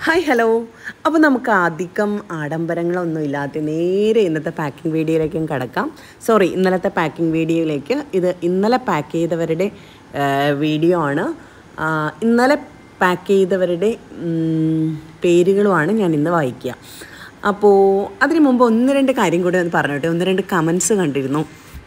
hi hello അപ്പോൾ നമുക്ക് അധികം ആഡംബരങ്ങളൊന്നും ഇല്ലാതെ നേരെ ഇന്നത്തെ പാക്കിംഗ് വീഡിയോയിലേക്കും കിടക്കാം സോറി ഇന്നലത്തെ പാക്കിംഗ് വീഡിയോയിലേക്ക് ഇത് ഇന്നലെ പാക്ക് ചെയ്തവരുടെ ആ, വീഡിയോ ആണ് ആ, ഇന്നലെ പാക്ക് ചെയ്തവരുടെ ഉം, പേരുകളുമാണ് ഞാൻ ഇന്ന് വായിക്കുക അപ്പോൾ അതിന് മുമ്പ് ഒന്ന് രണ്ട് കാര്യം കൂടി ഒന്ന് പറഞ്ഞോട്ടെ ഒന്ന് രണ്ട് കമൻസ് കണ്ടിരുന്നു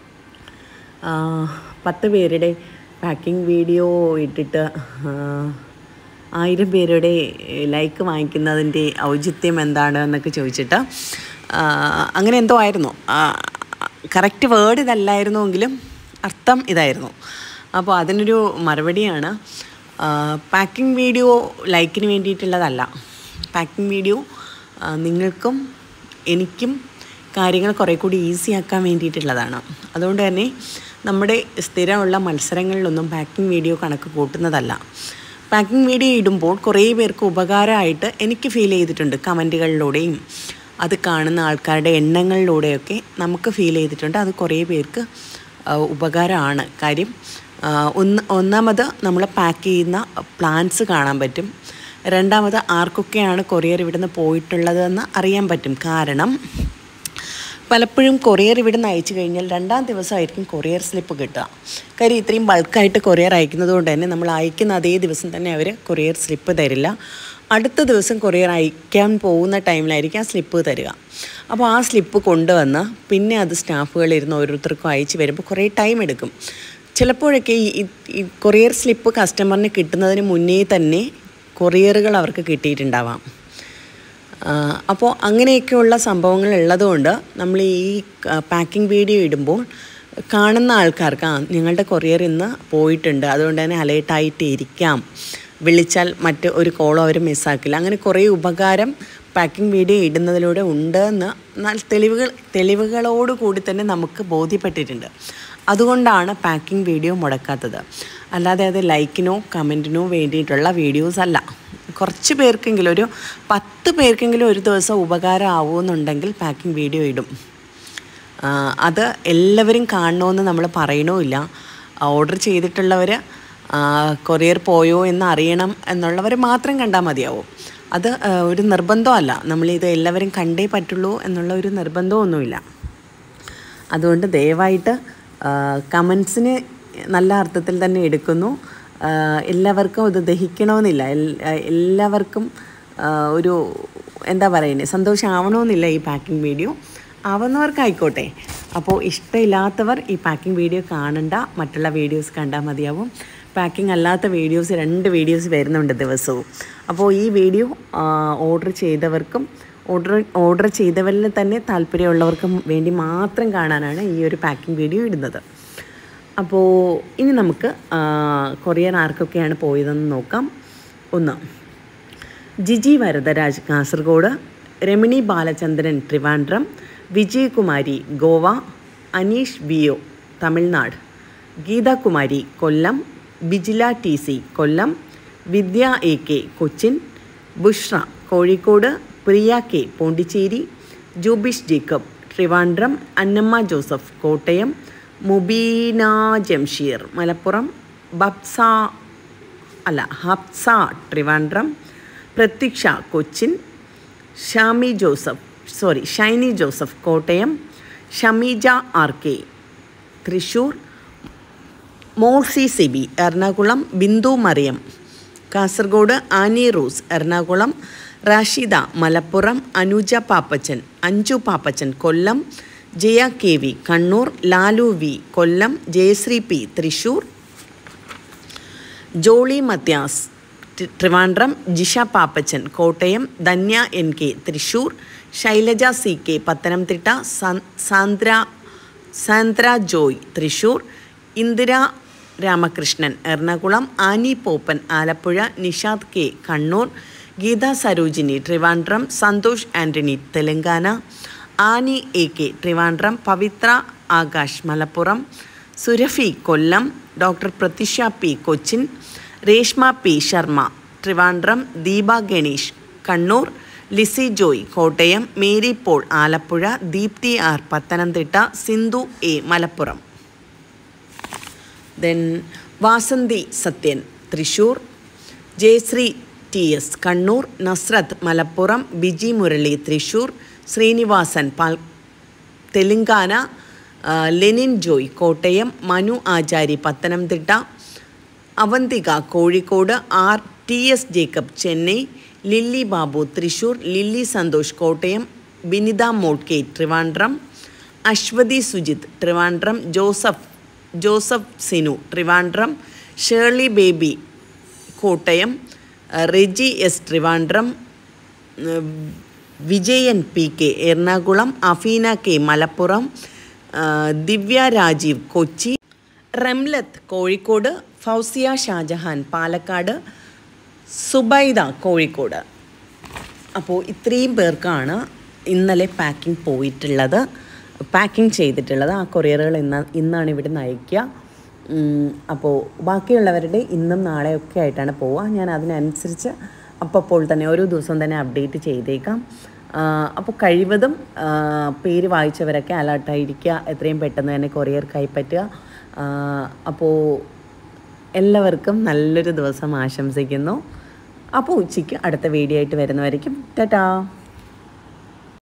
ആ, പത്ത് പേരുടെ പാക്കിംഗ് വീഡിയോ ഇട്ടിട്ട് ആ, ആയിരം പേരുടെ ലൈക്ക് വാങ്ങിക്കുന്നതിൻ്റെ ഔചിത്യം എന്താണ് എന്നൊക്കെ ചോദിച്ചിട്ട് ആ, അങ്ങനെ എന്തോ ആയിരുന്നു കറക്റ്റ് വേർഡ് ഇതല്ലായിരുന്നുവെങ്കിലും അർത്ഥം ഇതായിരുന്നു അപ്പോൾ അതിനൊരു മറുപടിയാണ് പാക്കിംഗ് വീഡിയോ ലൈക്കിന് വേണ്ടിയിട്ടുള്ളതല്ല പാക്കിംഗ് വീഡിയോ ആ, നിങ്ങൾക്കും എനിക്കും കാര്യങ്ങൾ കുറേ കൂടി ഈസി ആക്കാൻ വേണ്ടിയിട്ടുള്ളതാണ് അതുകൊണ്ട് തന്നെ നമ്മുടെ സ്ഥിരമുള്ള മത്സരങ്ങളിലൊന്നും പാക്കിംഗ് വീഡിയോ കണക്ക് കൂട്ടുന്നതല്ല പാക്കിംഗ് വീഡിയോ ഇടുമ്പോൾ കുറേ പേർക്ക് ഉപകാരമായിട്ട് എനിക്ക് ഫീൽ ചെയ്തിട്ടുണ്ട് കമൻറ്റുകളിലൂടെയും അത് കാണുന്ന ആൾക്കാരുടെ എണ്ണങ്ങളിലൂടെയൊക്കെ നമുക്ക് ഫീൽ ചെയ്തിട്ടുണ്ട് അത് കുറേ പേർക്ക് ആ, ഉപകാരമാണ് കാര്യം ആ, ഒന്ന് ഒന്നാമത് നമ്മൾ പാക്ക് ചെയ്യുന്ന പ്ലാൻസ് കാണാൻ പറ്റും രണ്ടാമത് ആർക്കൊക്കെയാണ് കൊറിയർ ഇവിടുന്ന് പോയിട്ടുള്ളതെന്ന് അറിയാൻ പറ്റും കാരണം പലപ്പോഴും കൊറിയർ ഇവിടെ നിന്ന് അയച്ചു കഴിഞ്ഞാൽ രണ്ടാം ദിവസമായിരിക്കും കൊറിയർ സ്ലിപ്പ് കിട്ടുക കാര്യം ഇത്രയും ബൾക്കായിട്ട് കൊറിയർ അയക്കുന്നത് കൊണ്ട് തന്നെ നമ്മൾ അയക്കുന്ന അതേ ദിവസം തന്നെ അവർ കൊറിയർ സ്ലിപ്പ് തരില്ല അടുത്ത ദിവസം കൊറിയർ അയക്കാൻ പോകുന്ന ടൈമിലായിരിക്കും ആ സ്ലിപ്പ് തരിക അപ്പോൾ ആ സ്ലിപ്പ് കൊണ്ടുവന്ന് പിന്നെ അത് സ്റ്റാഫുകൾ ഇരുന്ന് ഓരോരുത്തർക്കും അയച്ചു വരുമ്പോൾ കുറേ ടൈം എടുക്കും ചിലപ്പോഴൊക്കെ ഈ ഈ- ഈ കൊറിയർ സ്ലിപ്പ് കസ്റ്റമറിന് കിട്ടുന്നതിന് മുന്നേ തന്നെ കൊറിയറുകൾ അവർക്ക് കിട്ടിയിട്ടുണ്ടാവാം അപ്പോൾ അങ്ങനെയൊക്കെയുള്ള സംഭവങ്ങൾ ഉള്ളതുകൊണ്ട് നമ്മൾ ഈ പാക്കിംഗ് വീഡിയോ ഇടുമ്പോൾ കാണുന്ന ആൾക്കാർക്ക് ആ നിങ്ങളുടെ കൊറിയർ ഇന്ന് പോയിട്ടുണ്ട് അതുകൊണ്ട് തന്നെ അലേർട്ടായിട്ട് ഇരിക്കാം വിളിച്ചാൽ മറ്റ് ഒരു കോളോ അവർ മിസ്സാക്കില്ല അങ്ങനെ കുറേ ഉപകാരം പാക്കിംഗ് വീഡിയോ ഇടുന്നതിലൂടെ ഉണ്ട് എന്ന് എന്നാൽ തെളിവുകൾ തെളിവുകളോട് കൂടി തന്നെ നമുക്ക് ബോധ്യപ്പെട്ടിട്ടുണ്ട് അതുകൊണ്ടാണ് പാക്കിംഗ് വീഡിയോ മുടക്കാത്തത് അല്ലാതെ അത് ലൈക്കിനോ കമൻറ്റിനോ വേണ്ടിയിട്ടുള്ള വീഡിയോസ് അല്ല കുറച്ച് പേർക്കെങ്കിലും ഒരു പത്ത് പേർക്കെങ്കിലും ഒരു ദിവസം ഉപകാരം ആവുമെന്നുണ്ടെങ്കിൽ പാക്കിംഗ് വീഡിയോ ഇടും ആ, അത് എല്ലാവരും കാണണമെന്ന് നമ്മൾ പറയണമില്ല ഓർഡർ ചെയ്തിട്ടുള്ളവർ കൊറിയർ പോയോ എന്ന് അറിയണം എന്നുള്ളവർ മാത്രം കണ്ടാൽ മതിയാവും അത് ആ, ഒരു നിർബന്ധമല്ല നമ്മളിത് എല്ലാവരും കണ്ടേ പറ്റുള്ളൂ എന്നുള്ള ഒരു നിർബന്ധമൊന്നുമില്ല അതുകൊണ്ട് ദയവായിട്ട് കമൻസിന് നല്ല അർത്ഥത്തിൽ തന്നെ എടുക്കുന്നു ആ, എല്ലാവർക്കും ഇത് ദഹിക്കണമെന്നില്ല എൽ- ആ, എല്ലാവർക്കും ആ, ഒരു എന്താ പറയുന്നത് സന്തോഷമാവണമെന്നില്ല ഈ പാക്കിംഗ് വീഡിയോ ആവുന്നവർക്കായിക്കോട്ടെ അപ്പോൾ ഇഷ്ടമില്ലാത്തവർ ഈ പാക്കിംഗ് വീഡിയോ കാണണ്ട മറ്റുള്ള വീഡിയോസ് കണ്ടാൽ മതിയാവും പാക്കിംഗ് അല്ലാത്ത വീഡിയോസ് രണ്ട് വീഡിയോസ് വരുന്നുണ്ട് ദിവസവും അപ്പോൾ ഈ വീഡിയോ ഓർഡർ ചെയ്തവർക്കും ഓർഡർ ഓർഡർ ചെയ്തവരിൽ തന്നെ താല്പര്യമുള്ളവർക്കും വേണ്ടി മാത്രം കാണാനാണ് ഈ ഒരു പാക്കിംഗ് വീഡിയോ ഇടുന്നത് അപ്പോൾ ഇനി നമുക്ക് ആ, കൊറിയർ ആർക്കൊക്കെയാണ് പോയതെന്ന് നോക്കാം ഒന്ന് ജിജി വരദരാജ് കാസർഗോഡ് രമണി ബാലചന്ദ്രൻ ട്രിവാൻഡ്രം വിജയകുമാരി ഗോവ അനീഷ് ബിയോ Tamil Nadu Geethakumari Kollam Bijila T C Kollam Vidya A K Cochin Bushra Kozhikode Priya K Pondicherry Jubish Jacob Trivandrum Annamma Joseph Kottayam Mubeena Jamsheer Malappuram ബബ്സ അല്ല ഹബ്സ Trivandrum Prathyaksha Cochin Shami Joseph sorry Shiny Joseph Kottayam Shameeja R K Thrissur Molsy Sibi Ernakulam Bindu Mariyam Kasaragod Annie Rose Ernakulam Rashida Malappuram Anuja Pappachan Anju Pappachan കൊല്ലം Jaya K V Kannur Lalu V Kollam Jayasree P Thrissur Jolly Mathias ടി- Trivandrum Jisha Pappachan Kottayam Dhanya N K Thrissur Shailaja C K Pathanamthitta സാ- Sandra Sandra Joy Thrissur Indira Ramakrishnan Ernakulam Annie Poppan Alappuzha Nishad K Kannur Geetha Sarojini Trivandrum Santhosh Antony Telangana Annie A K Trivandrum Pavithra Akash Malappuram Surafi Kollam doctor Prathyaksha P Cochin Reshma P Sharma Trivandrum Deepa Ganesh Kannur Lissy Joy Kottayam Mary Paul Alappuzha Deepthi R Pathanamthitta Sindhu A Malappuram then Vasanthi Sathyan Thrissur Jayasree T S Kannur Nasrath Malappuram Biji Murali Thrissur Srinivasan Pal Telangana ആ, Lenin Joy Kottayam Manu Achari Pathanamthitta Avanthika Kozhikode R T S Jacob Chennai Lily Babu Thrissur Lily Santhosh Kottayam Binitha Motke Trivandrum Aswathy Sujith Trivandrum Joseph Joseph Sinu Trivandrum Shirley Baby Kottayam ആ, Reji S Trivandrum ഉം, Vijayan P K Ernakulam Afeena K Malappuram ആ, ദിവ്യ രാജീവ് കൊച്ചി റംലത്ത് കോഴിക്കോട് ഫൗസിയ ഷാജഹാൻ പാലക്കാട് സുബൈദ കോഴിക്കോട് അപ്പോൾ ഇത്രയും പേർക്കാണ് ഇന്നലെ packing പോയിട്ടുള്ളത് packing ചെയ്തിട്ടുള്ളത് ആ കൊറിയറുകൾ ഇന്ന് ഇന്നാണ് ഇവിടെ അയക്കുക ഉം, അപ്പോൾ ബാക്കിയുള്ളവരുടെ ഇന്നും നാളെയൊക്കെ ആയിട്ടാണ് പോവുക ഞാൻ അതിനനുസരിച്ച് അപ്പോൾ തന്നെ ഓരോ ദിവസവും തന്നെ അപ്ഡേറ്റ് ചെയ്തേക്കാം ആ, അപ്പോൾ കഴിവതും ആ, പേര് വായിച്ചവരൊക്കെ അലർട്ടായിരിക്കുക എത്രയും പെട്ടെന്ന് തന്നെ കൊറിയർ കൈപ്പറ്റുക ആ, അപ്പോൾ എല്ലാവർക്കും നല്ലൊരു ദിവസം ആശംസിക്കുന്നു അപ്പോൾ ഉച്ചയ്ക്ക് അടുത്ത വീഡിയോ ആയിട്ട് വരുന്നവരേക്കും ടാറ്റാ